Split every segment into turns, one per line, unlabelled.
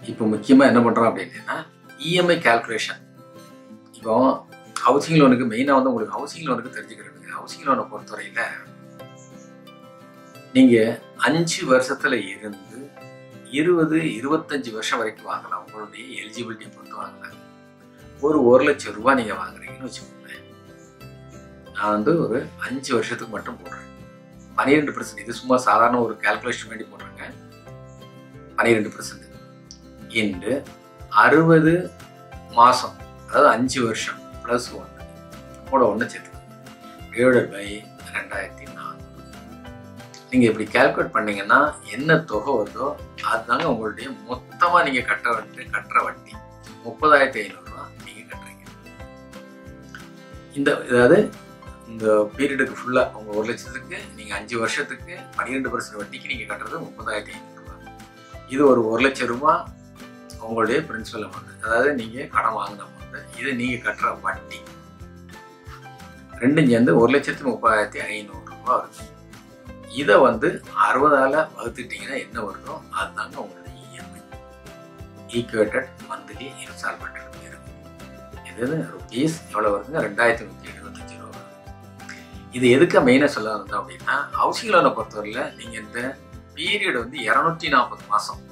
இப்போ முக்கியமாக என்ன பண்ணுறோம் அப்படின்னா இஎம்ஐ கால்குலேஷன் இப்போ ஹவுசிங் லோனுக்கு மெயினாக வந்து உங்களுக்கு ஹவுசிங் லோனுக்கு தெரிஞ்சுக்கிறதுங்க ஹவுசிங் லோனை பொறுத்தவரையில் நீங்கள் அஞ்சு வருஷத்தில் இருந்து இருபது இருபத்தஞ்சு வருஷம் வரைக்கும் வாங்கலாம் உங்களுடைய எலிஜிபிலிட்டி பொறுத்து வாங்கலாம் ஒரு ஒரு லட்சம் ரூபாய் நீங்கள் வாங்குறீங்கன்னு வச்சுக்கோங்க நான் வந்து ஒரு அஞ்சு வருஷத்துக்கு மட்டும் போடுறேன் பன்னிரெண்டு பர்சன்ட் இது சும்மா சாதாரண ஒரு கால்குலேஷன் வேண்டி போடுறேங்க பன்னிரெண்டு பர்சன்ட் இன்று அறுபது மாதம் அதாவது அஞ்சு வருஷம் ப்ளஸ் ஒன்று கூட ஒன்று சேர்த்துக்கோங்க டிவைடட் பை ரெண்டாயிரத்தி நானூறு நீங்கள் இப்படி கால்குலேட் பண்ணீங்கன்னா என்ன தொகை வருதோ அதுதாங்க உங்களுடைய மொத்தமாக நீங்கள் கட்ட வட்டி கட்டுற வட்டி முப்பதாயிரத்தி ஐநூறுரூவா நீங்கள் கட்டுறீங்க இந்த அதாவது இந்த பீரியடுக்கு ஃபுல்லாக உங்கள் ஒரு லட்சத்துக்கு நீங்கள் அஞ்சு வருஷத்துக்கு பன்னிரெண்டு பர்சன்ட் வட்டிக்கு நீங்கள் கட்டுறது முப்பதாயிரத்தி ஐநூறுரூவா இது ஒரு ஒரு லட்சம் ரூபா உங்களுடைய பிரின்சிபல் அமௌண்ட் அதாவது நீங்கள் கடன் வாங்கின அமௌண்ட் இது நீங்கள் கட்டுற வட்டி ரெண்டும் சேர்ந்து ஒரு லட்சத்து முப்பதாயிரத்தி ஐநூறுரூவா வருது இதை வந்து அறுபதால வகுத்துட்டீங்கன்னா என்ன வருதோ அதுதாங்க உங்களுடைய இஎம்ஐ ஈக்குவேட்டட் மந்த்லி இன்ஸ்டால்மெண்ட் இருக்கும் இது ருபீஸ் எவ்வளோ வருதுங்க ரெண்டாயிரத்தி நூற்றி எழுபத்தஞ்சு ரூபா வருது இது எதுக்கு மெயினாக சொல்ல வந்தோம் அப்படின்னா ஹவுசிங் லோனை பொறுத்தவரையில் நீங்கள் இந்த பீரியட் வந்து இரநூத்தி நாற்பது மாதம்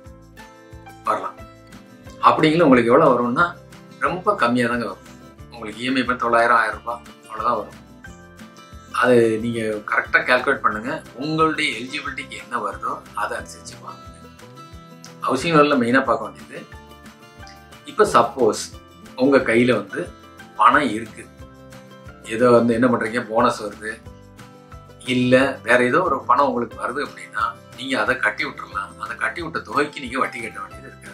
வரலாம் அப்படிங்கிற உங்களுக்கு எவ்வளோ வரும்னா ரொம்ப கம்மியாக தாங்க வரும் உங்களுக்கு இஎம்ஐ பண்ண தொள்ளாயிரம் ஆயிரம் ரூபாய் அவ்வளோதான் வரும் அது நீங்கள் கரெக்டாக கால்குலேட் பண்ணுங்கள் உங்களுடைய எலிஜிபிலிட்டிக்கு என்ன வருதோ அதை அனுசரித்து வாங்க ஹவுசிங் லோனில் மெயினாக பார்க்க வேண்டியது இப்போ சப்போஸ் உங்கள் கையில் வந்து பணம் இருக்குது ஏதோ வந்து என்ன பண்ணுறீங்க போனஸ் வருது இல்லை வேற ஏதோ ஒரு பணம் உங்களுக்கு வருது அப்படின்னா நீங்கள் அதை கட்டி விட்டுறலாம் அந்த கட்டி விட்ட தொகைக்கு நீங்கள் வட்டி கட்ட வேண்டியது இருக்காது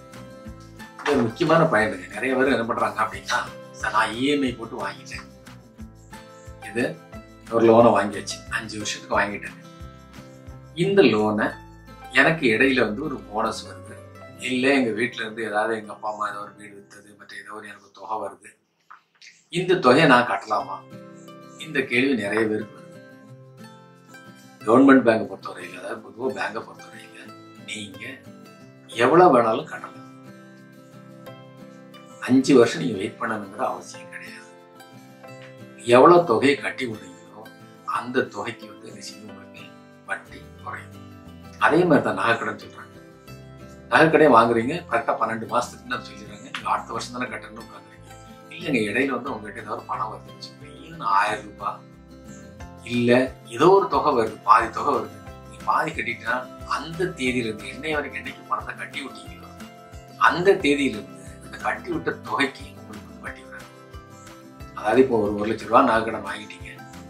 இது ஒரு முக்கியமான பயனுங்க நிறைய பேர் என்ன பண்ணுறாங்க அப்படின்னா சார் நான் இஎம்ஐ போட்டு வாங்கிட்டேன் இது ஒரு லோனை வாங்கியாச்சு அஞ்சு வருஷத்துக்கு வாங்கிட்டேன் இந்த லோனை எனக்கு இடையில வந்து ஒரு போனஸ் வருது இல்லை எங்கள் வீட்டில இருந்து ஏதாவது எங்கள் அப்பா அம்மா ஏதோ ஒரு வீடு வித்தது மற்ற ஏதோ ஒரு எனக்கு தொகை வருது இந்த தொகையை நான் கட்டலாமா இந்த கேள்வி நிறைய பேருக்கு வருது கவர்மெண்ட் பேங்கை பொறுத்தவரையில் அதாவது பொதுவாக பேங்கை பொறுத்தவரையில் நீங்கள் எவ்வளோ வேணாலும் கட்டலாம் அஞ்சு வருஷம் நீங்கள் வெயிட் பண்ணணுங்கிற அவசியம் கிடையாது எவ்வளோ தொகையை கட்டி விடுறீங்களோ அந்த தொகைக்கு வந்து ரிசீவ் உங்களுக்கு வட்டி குறையும் அதே மாதிரி தான் நகைக்கடன் சொல்கிறாங்க நகைக்கடையை வாங்குறீங்க கரெக்டாக பன்னெண்டு மாதத்துக்கு நான் சொல்லிடுறாங்க நீங்கள் அடுத்த வருஷம் தானே கட்டணும்னு உட்காந்துருக்கீங்க இல்லைங்க இடையில வந்து உங்ககிட்ட ஏதாவது ஒரு பணம் வருதுன்னு வச்சுக்கோங்க ஈவன் ஆயிரம் ரூபாய் இல்லை ஏதோ ஒரு தொகை வருது பாதி தொகை வருது நீங்க பாதி கட்டிட்டா அந்த தேதியிலிருந்து என்னை வரைக்கும் என்னைக்கு பணத்தை கட்டி விட்டீங்களோ அந்த தேதியிலிருந்து அந்த கட்டி விட்ட தொகைக்கு உங்களுக்கு வந்து வட்டி வராது அதாவது இப்போ ஒரு ஒரு லட்ச ரூபா நகைக்கடன் வாங்கிட்டீங்க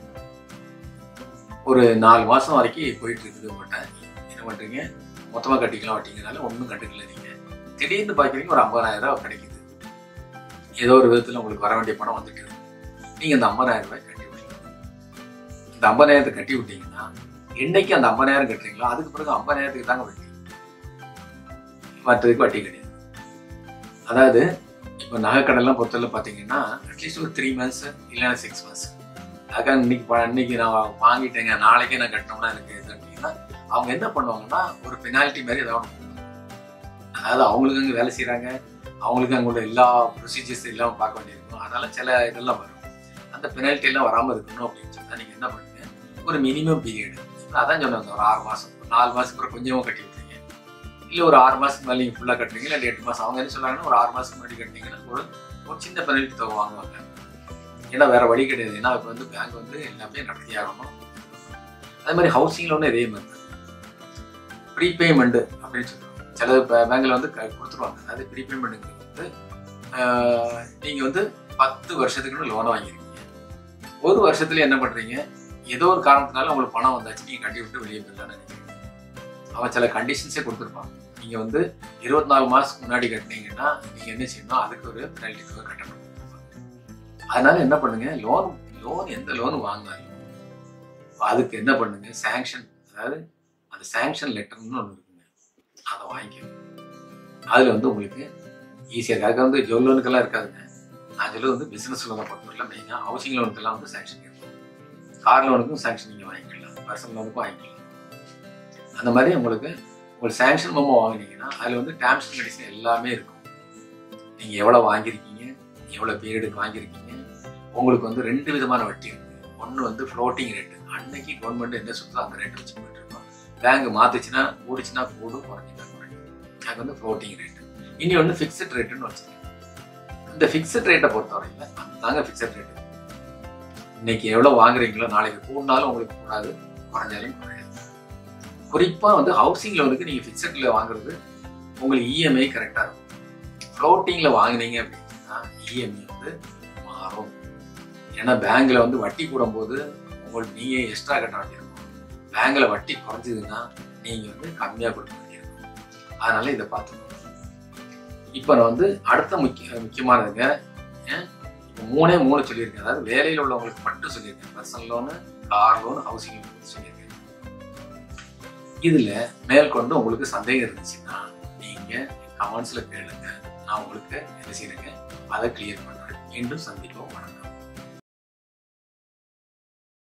ஒரு நாலு மாசம் வரைக்கும் போயிட்டு இருக்குது உங்கள்கிட்ட என்ன பண்றீங்க மொத்தமா கட்டிக்கலாம் வட்டிங்கனால ஒன்றும் கட்டுக்கல நீங்க திடீர்னு பார்க்குறீங்க ஒரு ஐம்பதாயிரம் ரூபாய் கிடைக்குது ஏதோ ஒரு விதத்துல உங்களுக்கு வர வேண்டிய பணம் வந்துட்டு நீங்க அந்த ஐம்பதாயிரம் ரூபாய் கட்டி விடுறீங்க இந்த ஐம்பதாயிரத்தை கட்டி விட்டீங்கன்னா என்னைக்கு அந்த ஐம்பதாயிரம் கட்டுறீங்களோ அதுக்கு பிறகு ஐம்பதாயிரத்துக்கு தாங்க வட்டி மற்றதுக்கு வட்டி கிடையாது அதாவது இப்போ நகைக்கடைலாம் பொறுத்தவரை பார்த்தீங்கன்னா அட்லீஸ்ட் ஒரு த்ரீ மந்த்ஸ் இல்லைன்னா சிக்ஸ் மந்த்ஸ் அதுக்காக இன்னைக்கு ப- இன்னைக்கு நான் வாங்கிட்டேங்க நாளைக்கே நான் கட்டணும்னா எனக்கு இது அப்படின்னா அவங்க என்ன பண்ணுவாங்கன்னா ஒரு பெனால்ட்டி மாதிரி ஏதாவது ஒண்ணு போடுவாங்க. அதாவது அவங்களுக்கு அங்கே வேலை செய்கிறாங்க அவங்களுக்கு அங்கே எல்லா ப்ரொசீஜர்ஸ் எல்லாம் பார்க்க வேண்டியிருக்கும் அதனால சில இதெல்லாம் வரும் அந்த பெனால்ட்டி எல்லாம் வராமல் இருக்கணும் அப்படின்னு சொன்னா நீங்கள் என்ன பண்ணுங்க ஒரு மினிமம் பீரியட் அதான் சொன்னாங்க ஒரு ஆறு மாதம் ஒரு நாலு மாதத்துக்கு அப்புறம் கொஞ்சமாக கட்டி விட்டுறீங்க இல்லை ஒரு ஆறு மாதத்துக்கு மேலே நீங்கள் ஃபுல்லாக கட்டுறீங்க இல்லை எட்டு மாதம் அவங்க என்ன சொல்றாங்கன்னா ஒரு ஆறு மாதத்துக்கு முன்னாடி கட்டினீங்கன்னா ஒரு ஒரு சின்ன பெனால்ட்டி தொகை வாங்குவாங்க ஏன்னா வேற வழி கிடையாது ஏன்னா இப்போ வந்து பேங்க் வந்து எல்லாமே நடத்தி ஆகணும் அதே மாதிரி ஹவுசிங் லோன் இதே மாதிரி தான் ப்ரீபேமெண்ட் அப்படின்னு சொல்லுவாங்க சில பேங்க்ல வந்து க- கொடுத்துருவாங்க அதாவது ப்ரீபேமெண்ட்டுங்கிறது வந்து ஆஹ், நீங்க வந்து பத்து வருஷத்துக்குன்னு லோனை வாங்கியிருக்கீங்க ஒரு வருஷத்துல என்ன பண்றீங்க ஏதோ ஒரு காரணத்தினால உங்களுக்கு பணம் வந்தாச்சு நீங்க கட்டி விட்டு வெளியே போயிடலாம்னு நினைக்கிறீங்க அவன் சில கண்டிஷன்ஸே கொடுத்துருப்பான் நீங்க வந்து இருபத்தி நாலு மாசத்துக்கு முன்னாடி கட்டினீங்கன்னா நீங்க என்ன செய்யணும் அதுக்கு ஒரு பெனால்ட்டி தொகை கட்டணும் அதனால என்ன பண்ணுங்க லோன் லோன் எந்த லோன் வாங்கினாலும் அதுக்கு என்ன பண்ணுங்க சாங்ஷன் அதாவது அந்த சாங்ஷன் லெட்டர்னு ஒன்று இருக்குங்க அதை வாங்கிக்கணும் அதில் வந்து உங்களுக்கு ஈஸியாக அதுக்கு வந்து ஜோல் லோனுக்கெல்லாம் இருக்காதுங்க நான் சொல்லுவது வந்து பிஸ்னஸ் லோனை பொறுத்தவரை மெயினாக ஹவுசிங் லோனுக்கெல்லாம் வந்து சாங்ஷன் இருக்கும் கார் லோனுக்கும் சாங்ஷன் நீங்கள் வாங்கிக்கலாம் பர்சனல் லோனுக்கும் வாங்கிக்கலாம் அந்த மாதிரி உங்களுக்கு உங்களுக்கு சேங்ஷன் மெமோ வாங்கினீங்கன்னா அதில் வந்து டேர்ம்ஸ் அண்ட் கண்டிஷன் எல்லாமே இருக்கும் நீங்கள் எவ்வளோ வாங்கியிருக்கீங்க எவ்வளோ பீரியடுக்கு வாங்கியிருக்கீங்க உங்களுக்கு வந்து ரெண்டு விதமான வட்டி இருக்கு ஒன்று வந்து ஃப்ளோட்டிங் ரேட்டு அன்னைக்கு கவர்மெண்ட் என்ன சொல்லுதோ அந்த ரேட் வச்சு போயிட்டு இருக்கோம் பேங்க் மாத்துச்சுன்னா கூடுச்சுன்னா கூடும் குறைஞ்சினா குறையும் அது வந்து ஃப்ளோட்டிங் ரேட்டு இனி ஒன்று ஃபிக்ஸட் ரேட்டுன்னு வச்சுருக்கேன் இந்த ஃபிக்ஸட் ரேட்டை பொறுத்தவரையில் அதுதாங்க ஃபிக்ஸட் ரேட்டு இன்னைக்கு எவ்வளோ வாங்குறீங்களோ நாளைக்கு கூடினாலும் உங்களுக்கு கூடாது குறைஞ்சாலும் குறையாது குறிப்பாக வந்து ஹவுசிங் லோனுக்கு நீங்கள் ஃபிக்ஸட்ல வாங்குறது உங்களுக்கு இஎம்ஐ கரெக்டாக இருக்கும் ஃப்ளோட்டிங்கில் வாங்குனீங்க அப்படின்னா இஎம்ஐ வந்து மாறும் ஏன்னா பேங்க்ல வந்து வட்டி கூடும்போது உங்களுக்கு நீங்க எக்ஸ்ட்ரா கட்ட வேண்டியிருக்கும் பேங்க்ல வட்டி குறைஞ்சதுன்னா நீங்க வந்து கம்மியா கொடுக்க வேண்டியிருக்கும் அதனால இதை பார்த்துக்கணும் இப்போ நான் வந்து அடுத்த முக்கிய முக்கியமானதுங்க ஏன்? இப்போ மூணே மூணு சொல்லியிருக்கேன் அதாவது வேலையில் உள்ளவங்களுக்கு மட்டும் சொல்லியிருக்கேன் personal loan car loan housing loan சொல்லியிருக்கேன் இதுல மேற்கொண்டு உங்களுக்கு சந்தேகம் இருந்துச்சுன்னா நீங்க கமெண்ட்ஸ்ல கேளுங்க நான் உங்களுக்கு என்ன செய்யறேங்க அதை கிளியர் பண்றேன் மீண்டும் சந்திப்போம் வணக்கம்